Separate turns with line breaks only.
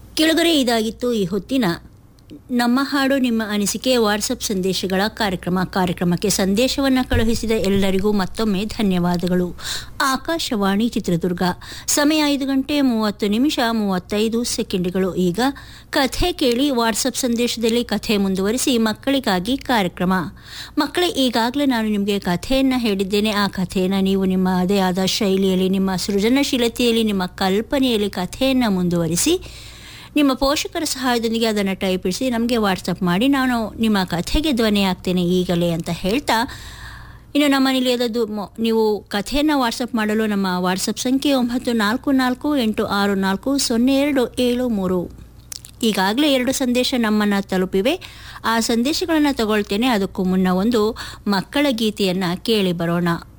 ಕೆಳಗರೆ ಇದಾಗಿತ್ತು ಈ ಹೊತ್ತಿನ ನಮ್ಮ ಹಾಡು ನಿಮ್ಮ ಅನಿಸಿಕೆ ವಾಟ್ಸಪ್ ಸಂದೇಶಗಳ ಕಾರ್ಯಕ್ರಮ ಕಾರ್ಯಕ್ರಮಕ್ಕೆ ಸಂದೇಶವನ್ನು ಕಳುಹಿಸಿದ ಎಲ್ಲರಿಗೂ ಮತ್ತೊಮ್ಮೆ ಧನ್ಯವಾದಗಳು ಆಕಾಶವಾಣಿ ಚಿತ್ರದುರ್ಗ ಸಮಯ ಐದು ಗಂಟೆ ಮೂವತ್ತು ನಿಮಿಷ ಮೂವತ್ತೈದು ಸೆಕೆಂಡ್ಗಳು ಈಗ ಕಥೆ ಕೇಳಿ ವಾಟ್ಸಪ್ ಸಂದೇಶದಲ್ಲಿ ಕಥೆ ಮುಂದುವರಿಸಿ ಮಕ್ಕಳಿಗಾಗಿ ಕಾರ್ಯಕ್ರಮ ಮಕ್ಕಳೇ ಈಗಾಗಲೇ ನಾನು ನಿಮಗೆ ಕಥೆಯನ್ನು ಹೇಳಿದ್ದೇನೆ ಆ ಕಥೆಯನ್ನು ನೀವು ನಿಮ್ಮದೇ ಆದ ಶೈಲಿಯಲ್ಲಿ ನಿಮ್ಮ ಸೃಜನಶೀಲತೆಯಲ್ಲಿ ನಿಮ್ಮ ಕಲ್ಪನೆಯಲ್ಲಿ ಕಥೆಯನ್ನು ಮುಂದುವರಿಸಿ ನಿಮ್ಮ ಪೋಷಕರ ಸಹಾಯದೊಂದಿಗೆ ಅದನ್ನು ಟೈಪಿಸಿ ನಮಗೆ ವಾಟ್ಸಪ್ ಮಾಡಿ ನಾನು ನಿಮ್ಮ ಕಥೆಗೆ ಧ್ವನಿ ಆಗ್ತೇನೆ ಈಗಲೇ ಅಂತ ಹೇಳ್ತಾ ಇನ್ನು ನಮ್ಮ ನಿಲಯದದ್ದು ಮೊ- ನೀವು ಕಥೆಯನ್ನು ವಾಟ್ಸಪ್ ಮಾಡಲು ನಮ್ಮ ವಾಟ್ಸಪ್ ಸಂಖ್ಯೆ ಒಂಬತ್ತು ನಾಲ್ಕು ನಾಲ್ಕು ಎಂಟು ಆರು ನಾಲ್ಕು ಸೊನ್ನೆ ಎರಡು ಏಳು ಮೂರು ಈಗಾಗಲೇ ಎರಡು ಸಂದೇಶ ನಮ್ಮನ್ನು ತಲುಪಿವೆ ಆ ಸಂದೇಶಗಳನ್ನು ತಗೊಳ್ತೇನೆ ಅದಕ್ಕೂ ಮುನ್ನ ಒಂದು ಮಕ್ಕಳ ಗೀತೆಯನ್ನು ಕೇಳಿ ಬರೋಣ